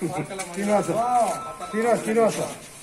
Srinivasa Srinivasa Srinivasa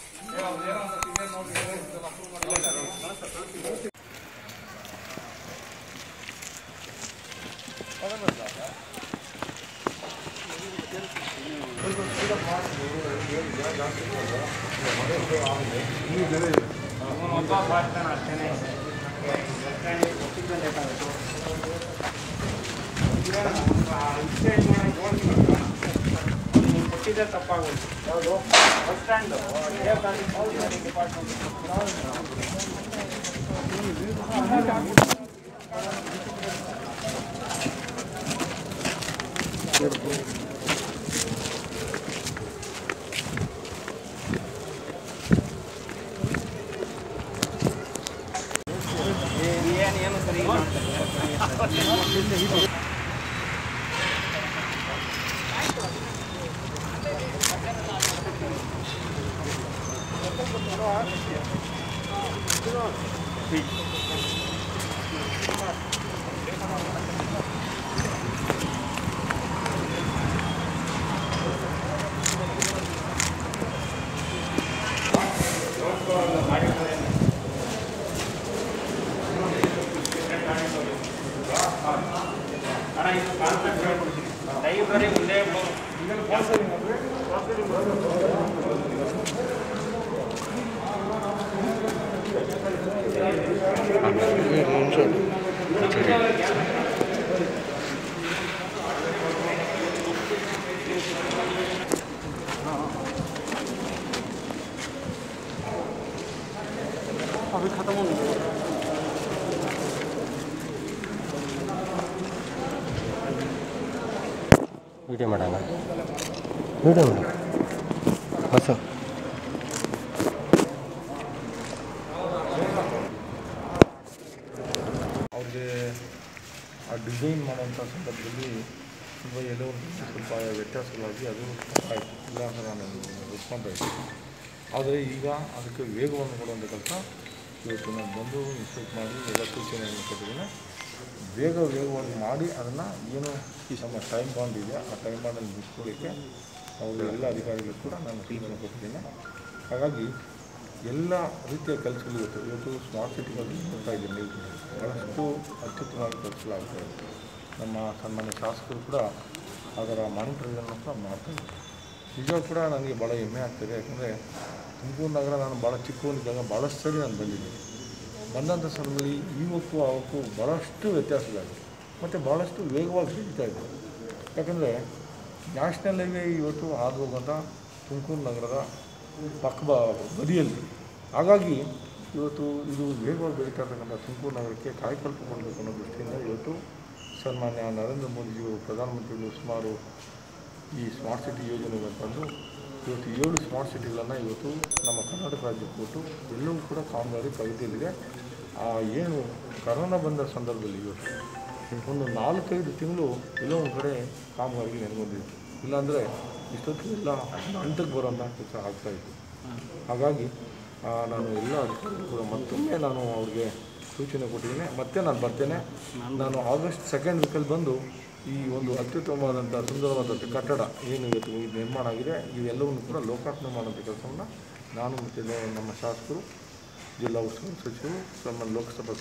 video ಮಾಡೋಣ video ಮಾಡಿ ಹೊಸ ಅವ್ರಿಗೆ ಆ ಡಿಸೈನ್ ಮಾಡೋಂಥ ಸಂದರ್ಭದಲ್ಲಿ ತುಂಬ ಎಲ್ಲೋ ಒಂದು ಸ್ವಲ್ಪ ವ್ಯತ್ಯಾಸಗಳಾಗಿ ಅದು ಆಯಿತು ಇಲ್ಲ ಅಂತ ನಾನು ರೆಸ್ಪಾಂಡ್ ಆಯಿತು ಆದರೆ ಈಗ ಅದಕ್ಕೆ ವೇಗವನ್ನು ಕೊಡುವಂಥ ಕೆಲಸ ಇವತ್ತು ನಾನು ಬಂದು ಇನ್ಸ್ಪೆಕ್ಟ್ ಮಾಡಿ ಎಲ್ಲ ಸೂಚನೆಯನ್ನು ಕೊಟ್ಟಿದ್ದೇನೆ ಬೇಗ ವೇಗವಾಗಿ ಮಾಡಿ ಅದನ್ನು ಏನು ನಮ್ಮ ಟೈಮ್ ಬಾಂಡ್ ಇದೆ ಆ ಟೈಮ್ ಬಾಂಡನ್ನು ಮುಗಿಸ್ಕೊಳ್ಳಿಕ್ಕೆ ಅವರು ಎಲ್ಲ ಅಧಿಕಾರಿಗಳು ಕೂಡ ನಾನು ಸೂಚನೆ ಕೊಟ್ಟಿದ್ದೇನೆ ಹಾಗಾಗಿ ಎಲ್ಲ ರೀತಿಯ ಕೆಲಸಗಳು ಇವತ್ತು ಇವತ್ತು ಸ್ಮಾರ್ಟ್ ಸಿಟಿಗಳಲ್ಲಿ ನೋಡ್ತಾ ಇದ್ದೀನಿ ನೀವು ಭಾಳಷ್ಟು ಅತ್ಯುತ್ತಮವಾಗಿ ಕೆಲಸಗಳಾಗ್ತಾ ಇದೆ ನಮ್ಮ ಸನ್ಮಾನ್ಯ ಶಾಸಕರು ಕೂಡ ಅದರ ಮಾನಿಟರಿಂಗನ್ನು ಕೂಡ ಮಾಡ್ತಾ ಇದ್ದಾರೆ ನಿಜ ಕೂಡ ನನಗೆ ಭಾಳ ಹೆಮ್ಮೆ ಆಗ್ತದೆ ಯಾಕಂದರೆ ತುಮಕೂರು ನಗರ ನಾನು ಭಾಳ ಚಿಕ್ಕವನಿದ್ದಾಗ ಭಾಳಷ್ಟು ಸರಿ ನಾನು ಬಂದಿದ್ದೀನಿ ಬಂದಂಥ ಸಂದರ್ಭದಲ್ಲಿ ಇವಕ್ಕೂ ಅವಕ್ಕೂ ಭಾಳಷ್ಟು ವ್ಯತ್ಯಾಸಗಳಿದೆ ಮತ್ತು ಭಾಳಷ್ಟು ವೇಗವಾಗಿ ಬೆಳೀತಾ ಇದೆ ಯಾಕಂದರೆ ನ್ಯಾಷನಲ್ ಹೈವೇ ಇವತ್ತು ಹಾದು ಹೋಗುವಂಥ ತುಮಕೂರು ನಗರದ ಪಕ್ಕ ಬ- ಬದಿಯಲ್ಲಿ ಹಾಗಾಗಿ ಇವತ್ತು ಇದು ವೇಗವಾಗಿ ಬೆಳೀತಾ ಇರ್ತಕ್ಕಂಥ ತುಮಕೂರು ನಗರಕ್ಕೆ ಕಾಯಕಲ್ಪ ಕೊಡಬೇಕು ಅನ್ನೋ ದೃಷ್ಟಿಯಿಂದ ಇವತ್ತು ಸನ್ಮಾನ್ಯ ನರೇಂದ್ರ ಮೋದಿಜಿಯವರು ಪ್ರಧಾನಮಂತ್ರಿಗಳು ಸುಮಾರು ಈ ಸ್ಮಾರ್ಟ್ ಸಿಟಿ ಯೋಜನೆಗಳನ್ನು ತಂದು ಇವತ್ತು ಏಳು ಸ್ಮಾರ್ಟ್ ಸಿಟಿಗಳನ್ನು ಇವತ್ತು ನಮ್ಮ ಕರ್ನಾಟಕ ರಾಜ್ಯಕ್ಕೆ ಕೊಟ್ಟು ಎಲ್ಲವೂ ಕೂಡ ಕಾಮಗಾರಿ ಪ್ರಗತಿಯಲ್ಲಿದೆ ಆ ಏನು ಕರೋನಾ ಬಂದ ಸಂದರ್ಭದಲ್ಲಿ ಇವತ್ತು ಒಂದು ನಾಲ್ಕೈದು ತಿಂಗಳು ಎಲ್ಲೋ ಒಂದು ಕಡೆ ಕಾಮಗಾರಿಗೆ ನೆನಗೊಂಡಿತ್ತು ಇಲ್ಲಾಂದರೆ ಇಷ್ಟೊತ್ತಿಗೆ ಎಲ್ಲ ಹಂತಕ್ಕೆ ಬರೋಂಥ ಕೆಲಸ ಆಗ್ತಾಯಿತ್ತು ಹಾಗಾಗಿ ಆ, ನಾನು ಎಲ್ಲ ಅಧಿಕಾರಿಗಳು ಕೂಡ ಮತ್ತೊಮ್ಮೆ ನಾನು ಅವ್ರಿಗೆ ಸೂಚನೆ ಕೊಟ್ಟಿದ್ದೀನಿ ಮತ್ತೆ ನಾನು ಬರ್ತೇನೆ ನಾನು ಆಗಸ್ಟ್ ಸೆಕೆಂಡ್ ವೀಕಲ್ಲಿ ಬಂದು ಈ ಒಂದು ಅತ್ಯುತ್ತಮವಾದಂಥ ಸುಂದರವಾದಂಥ ಕಟ್ಟಡ ಏನು ಇವತ್ತು ಇದು ನಿರ್ಮಾಣ ಆಗಿದೆ ಇವೆಲ್ಲವನ್ನು ಕೂಡ ಲೋಕಾರ್ಪಣೆ ಮಾಡುವಂಥ ಕೆಲಸವನ್ನು ನಾನು ಮತ್ತು ನಮ್ಮ ಶಾಸಕರು ಜಿಲ್ಲಾ ಉಸ್ತುವಾರಿ ಸಚಿವರು ನಮ್ಮ ಲೋಕಸಭಾ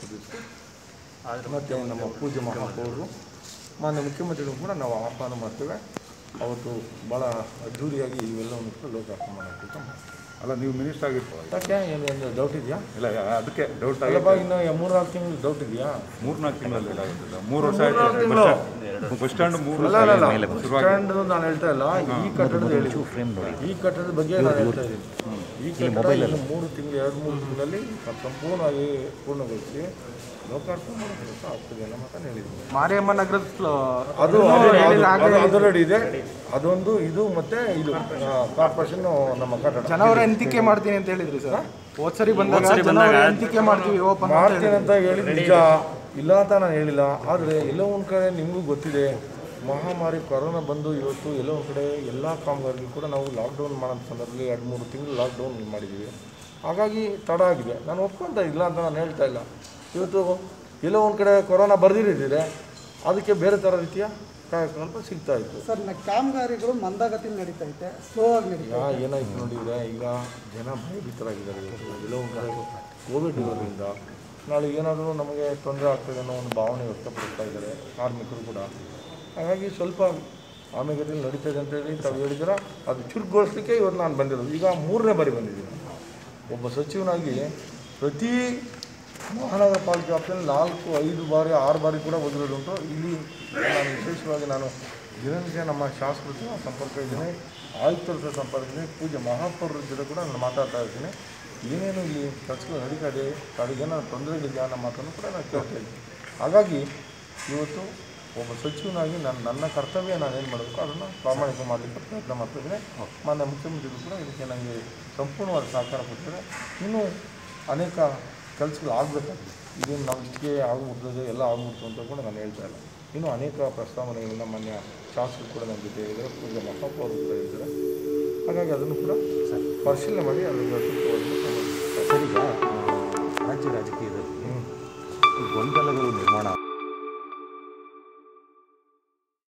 ಸದಸ್ಯರು ಮತ್ತು ನಮ್ಮ ಪೂಜ್ಯ ಮಹಾಪೌರರು ಮಾನ್ಯ ಮುಖ್ಯಮಂತ್ರಿಗಳು ಕೂಡ ನಾವು ಆಹ್ವಾನ ಮಾಡ್ತೇವೆ ಅವತ್ತು ಭಾಳ ಅದ್ಧೂರಿಯಾಗಿ ಇವೆಲ್ಲವನ್ನು ಕೂಡ ಲೋಕಾರ್ಪಣೆ ಮಾಡೋಕ್ಕೆ ಅಲ್ಲ ನೀವು ಮಿನಿಸ್ಟರ್ ಆಗಿರ್ಬೋದು ಯಾಕೆ ಏನು ಏನು ಡೌಟ್ ಇದೆಯಾ ಇಲ್ಲ ಅದಕ್ಕೆ ಡೌಟ್ ಅಲ್ಲಪ್ಪ ಇನ್ನು ಮೂರ್ನಾಲ್ಕು ತಿಂಗಳು ಡೌಟ್ ಇದೆಯಾ ಮೂರ್ನಾಲ್ಕು ತಿಂಗಳಲ್ಲಿ ಇದಾಗುತ್ತಿಲ್ಲ ಮೂರು ವರ್ಷ ಆಯ್ತು ಬಸ್ ಸ್ಟ್ಯಾಂಡ್ ಮೂರು ಅಲ್ಲ ವರ್ಷ ಅಲ್ಲ ಆಯ್ತು. ಅಲ್ಲ ಶುರುವಾಗಿ ಸ್ಟ್ಯಾಂಡ್ ನಾನು ಹೇಳ್ತಾ ಇಲ್ಲ ಈ ಕಟ್ಟಡದ ಹೇಳಿ ಈ ಕಟ್ಟಡದ ಬಗ್ಗೆ ನಾನು ಹೇಳ್ತಾ ಇದ್ದೀನಿ ಈ ಕಟ್ಟಡ ಇನ್ನು ಮೂರು ತಿಂಗಳು ಎರಡು ಮೂರು ತಿಂಗಳಲ್ಲಿ ಸಂಪೂರ್ಣವಾಗಿ ಪೂರ್ಣಗೊಳಿಸಿ ಲೋಕಾರ್ಪಣೆ ಮಾಡೋ ಕೆಲಸ ಆಗ್ತದೆ ಅನ್ನೋ ಮಾತನ್ನು ಹೇಳಿದ್ದೀನಿ ಮಾರಿಯಮ್ಮ ನಗರದ ಅದು ಅದರಡಿ ಇದೆ ಅದೊಂದು ಇದು ಮತ್ತೆ ಇದು ಕಾರ್ಪೊರೇಷನ್ ನಮ್ಮ ಕಟ್ಟಡ ಜನವರ ಎಂತಿಕೆ ಮಾಡ್ತೀನಿ ಅಂತ ಹೇಳಿದ್ರಿ ಸರ್ ಹೋದ್ ಸರಿ ಬಂದಾಗ ಜನವರ ಎಂತಿಕೆ ಮಾಡ್ತೀವಿ ಓಪನ್ ಮಾಡ್ತೀನಿ ಅಂತ ಹೇಳಿ ನಿಜ ಇಲ್ಲ ಅಂತ ನಾನು ಹೇಳಿಲ್ಲ ಆದರೆ ಎಲ್ಲೋ ಒಂದು ಕಡೆ ನಿಮಗೂ ಗೊತ್ತಿದೆ ಮಹಾಮಾರಿ ಕೊರೋನಾ ಬಂದು ಇವತ್ತು ಎಲ್ಲೋ ಒಂದು ಕಡೆ ಎಲ್ಲ ಕಾಮಗಾರಿಗೂ ಕೂಡ ನಾವು ಲಾಕ್ಡೌನ್ ಮಾಡೋ ಸಂದರ್ಭದಲ್ಲಿ ಎರಡು ಮೂರು ತಿಂಗಳು ಲಾಕ್ಡೌನ್ ಮಾಡಿದ್ದೀವಿ ಹಾಗಾಗಿ ತಡ ಆಗಿದೆ ನಾನು ಒಪ್ಕೊಂತ ಇಲ್ಲ ಅಂತ ನಾನು ಹೇಳ್ತಾ ಇಲ್ಲ ಇವತ್ತು ಎಲ್ಲೋ ಒಂದು ಕಡೆ ಕೊರೋನಾ ಬರ್ದಿರಿದ್ದೀರೆ ಅದಕ್ಕೆ ಬೇರೆ ಥರ ರೀತಿಯ ಕಾಯಕಲ್ಪ ಸಿಗ್ತಾ ಇತ್ತು ಸರ್ ನ- ಕಾಮಗಾರಿಗಳು ಮಂದಗತಿ ನಡೀತಾ ಐತೆ ಸ್ಲೋ ಆಗಿ ಈಗ ನಡೀತಾ ಇದೆ ಏನಾಯ್ತು ನೋಡಿದರೆ ಈಗ ಜನ ಭಯಭೀತರಾಗಿದ್ದಾರೆ ಇವತ್ತು ಎಲ್ಲೋ ಒಂದು ಕಡೆ ಕೋವಿಡ್ ಇರೋದ್ರಿಂದ ನಾಳೆ ಏನಾದರೂ ನಮಗೆ ತೊಂದರೆ ಆಗ್ತದೆ ಅನ್ನೋ ಒಂದು ಭಾವನೆ ವ್ಯಕ್ತಪಡಿಸ್ತಾ ಇದ್ದಾರೆ ಕಾರ್ಮಿಕರು ಕೂಡ ಹಾಗಾಗಿ ಸ್ವಲ್ಪ ಆಮೆಗತಿಯಲ್ಲಿ ನಡೀತದೆ ಅಂತೇಳಿ ತಾವು ಹೇಳಿದ್ರೆ ಅದು ಚುರುಕುಗೊಳಿಸ್ಲಿಕ್ಕೆ ಇವತ್ತು ನಾನು ಬಂದಿರೋದು ಈಗ ಮೂರನೇ ಬಾರಿ ಬಂದಿದ್ದೀನಿ ಒಬ್ಬ ಸಚಿವನಾಗಿ ಪ್ರತಿ ಮಹಾನಗರ ಪಾಲಿಕೆ ವ್ಯಾಪ್ತಿಯಲ್ಲಿ ನಾಲ್ಕು ಐದು ಬಾರಿ ಆರು ಬಾರಿ ಕೂಡ ಬಂದಿರೋದುಂಟು ಇಲ್ಲಿ ನಾನು ವಿಶೇಷವಾಗಿ ನಾನು ದಿನನಿತ್ಯ ನಮ್ಮ ಶಾಸಕರ ಜೊತೆ ಸಂಪರ್ಕ ಇದ್ದೀನಿ ಆಯುಕ್ತರ ಜೊತೆ ಸಂಪರ್ಕ ಇದ್ದೀನಿ ಪೂಜೆ ಮಹಾಪೌರರ ಜೊತೆ ಕೂಡ ನಾನು ಮಾತಾಡ್ತಾ ಇದ್ದೀನಿ ಏನೇನು ಇಲ್ಲಿ ಕೆಲಸಗಳು ನಡೀತಾ ಇದೆ ಅದಕ್ಕೇನಾದ್ರು ತೊಂದರೆಗಳಿದೆಯಾ ಅನ್ನೋ ಮಾತನ್ನು ಕೂಡ ನಾನು ಕೇಳ್ತಾ ಇದ್ದೀನಿ ಹಾಗಾಗಿ ಇವತ್ತು ಒಬ್ಬ ಸಚಿವನಾಗಿ ನಾನು ನನ್ನ ಕರ್ತವ್ಯ ನಾನು ಏನು ಮಾಡಬೇಕು ಅದನ್ನು ಪ್ರಾಮಾಣಿಕ ಮಾಡಲಿಕ್ಕೆ ಪ್ರಯತ್ನ ಮಾಡ್ತಿದ್ದೀನಿ ಮಾನ್ಯ ಮುಖ್ಯಮಂತ್ರಿಗಳು ಕೂಡ ಇದಕ್ಕೆ ನನಗೆ ಸಂಪೂರ್ಣವಾದ ಸಹಕಾರ ಕೊಟ್ಟಿದ್ದಾರೆ ಇನ್ನೂ ಅನೇಕ ಕೆಲಸಗಳು ಆಗಬೇಕಾಗಿದೆ ಇದೇನು ನಾವು ಇಷ್ಟೇ ಆಗ್ಬಿಡ್ತದೆ ಎಲ್ಲ ಆಗ್ಬಿಡ್ತು ಅಂತ ಕೂಡ ನಾನು ಹೇಳ್ತಾ ಇಲ್ಲ ಇನ್ನೂ ಅನೇಕ ಪ್ರಸ್ತಾವನೆಗಳನ್ನ ಮಾನ್ಯ ಶಾಸಕರು ಕೂಡ ನನ್ನ ಜೊತೆ ಇದ್ದಾರೆ ಪೂಜೆ ಮಹಪ್ಪ ಅವರು ಕೂಡ ಇದ್ದಾರೆ ಹಾಗಾಗಿ ಅದನ್ನು ಕೂಡ ಪರಿಶೀಲನೆ ಮಾಡಿ ಅದರ ಸೂಕ್ತವಾದ ಕ್ರಮ ಸರ್ ಈಗ ರಾಜ್ಯ ರಾಜಕೀಯದಲ್ಲಿ ಗೊಂದಲಗಳು